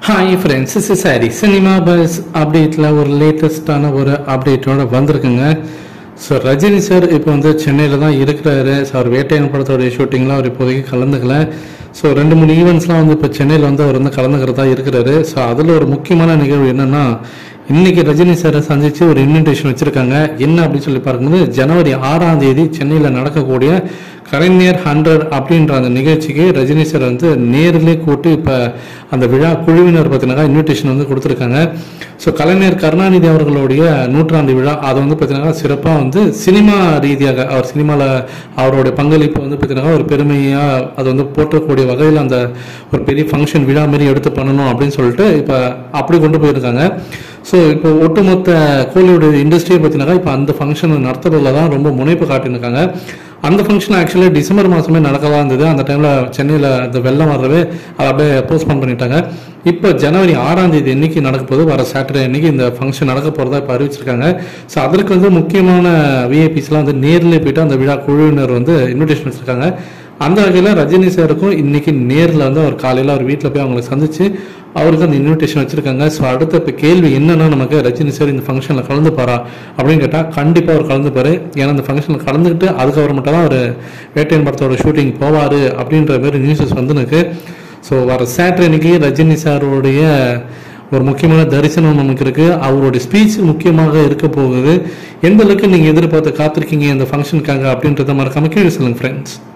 hi friends is sorry cinema buzz அப்டேட்டில் ஒரு லேட்டஸ்டான ஒரு அப்டேட்டோட வந்திருக்குங்க ஸோ ரஜினி சார் இப்போ வந்து சென்னையில் தான் இருக்கிறாரு ஸோ அவர் வேட்டையன் படத்தோடைய ஷூட்டிங்லாம் அவர் இப்போதைக்கு கலந்துக்கல ஸோ ரெண்டு மூணு ஈவெண்ட்ஸ்லாம் வந்து இப்போ சென்னையில் வந்து அவர் வந்து கலந்துக்கிறதா இருக்கிறாரு ஸோ அதில் ஒரு முக்கியமான நிகழ்வு என்னன்னா இன்னைக்கு ரஜினி சாரை சந்திச்சு ஒரு இன்விடேஷன் வச்சிருக்காங்க என்ன அப்படின்னு சொல்லி பார்க்கும்போது ஜனவரி ஆறாம் தேதி சென்னையில் நடக்கக்கூடிய கலைஞர் ஹண்ட்ரட் அப்படின்ற அந்த நிகழ்ச்சிக்கு ரஜினி சார் வந்து நேரிலே கூட்டி இப்போ அந்த விழா குழுவினர் பார்த்தீங்கன்னா இன்விடேஷன் வந்து கொடுத்துருக்காங்க ஸோ கலைஞர் கருணாநிதி அவர்களுடைய நூற்றாண்டு விழா அதை வந்து பார்த்தீங்கன்னா சிறப்பாக வந்து சினிமா ரீதியாக அவர் சினிமாவில் அவருடைய பங்களிப்பு வந்து பார்த்தீங்கன்னா ஒரு பெருமையாக அது வந்து போற்றக்கூடிய வகையில் அந்த ஒரு பெரிய ஃபங்க்ஷன் விழா மாரி எடுத்து பண்ணணும் அப்படின்னு சொல்லிட்டு இப்போ அப்படி கொண்டு போயிருக்காங்க ஸோ இப்போ ஒட்டுமொத்த கோலிவுட் இண்டஸ்ட்ரியை பார்த்தீங்கன்னா இப்போ அந்த ஃபங்க்ஷன் நடத்துறதுல தான் ரொம்ப முனைப்பு காட்டியிருக்காங்க அந்த ஃபங்க்ஷன் ஆக்சுவலாக டிசம்பர் மாதமே நடக்கதான் இருந்தது அந்த டைமில் சென்னையில் அந்த வெள்ளம் வர்றவே அதை அப்படியே போஸ்ட்போன் பண்ணிட்டாங்க இப்போ ஜனவரி ஆறாம் தேதி இன்னைக்கு நடக்க போகுது வர சாட்டர்டே இன்னைக்கு இந்த ஃபங்க்ஷன் நடக்க போகிறதா இப்போ அறிவிச்சிருக்காங்க ஸோ அதற்கு வந்து முக்கியமான விஐபிஸ்லாம் வந்து நேரில் போயிட்டு அந்த விழா குழுவினர் வந்து இன்விடேஷன் வச்சிருக்காங்க அந்த வகையில் ரஜினி சாருக்கும் இன்னைக்கு நேரில் வந்து அவர் காலையில் அவர் வீட்டில் போய் அவங்களை சந்திச்சு அவருக்கு அந்த இன்விடேஷன் வச்சிருக்காங்க ஸோ அடுத்த இப்போ கேள்வி என்னன்னா நமக்கு ரஜினி சார் இந்த ஃபங்க்ஷனில் கலந்துப்பாரா அப்படின்னு கேட்டால் கண்டிப்பாக அவர் கலந்துப்பாரு ஏன்னா இந்த ஃபங்க்ஷனில் கலந்துக்கிட்டு அதுக்கப்புறம் மட்டும் தான் அவர் வேட்டையன் படத்தோட ஷூட்டிங் போவார் அப்படின்ற மாதிரி நியூஸஸ் வந்து எனக்கு ஸோ வர சாட்டர்டே அன்னைக்கு ரஜினி சாருடைய ஒரு முக்கியமான தரிசனம் நமக்கு இருக்கு அவருடைய ஸ்பீச் முக்கியமாக இருக்க போகுது எந்த அளவுக்கு நீங்கள் எதிர்பார்த்து காத்திருக்கீங்க இந்த ஃபங்க்ஷனுக்காக அப்படின்றத மறக்காம கீழே சொல்லுங்க ஃப்ரெண்ட்ஸ்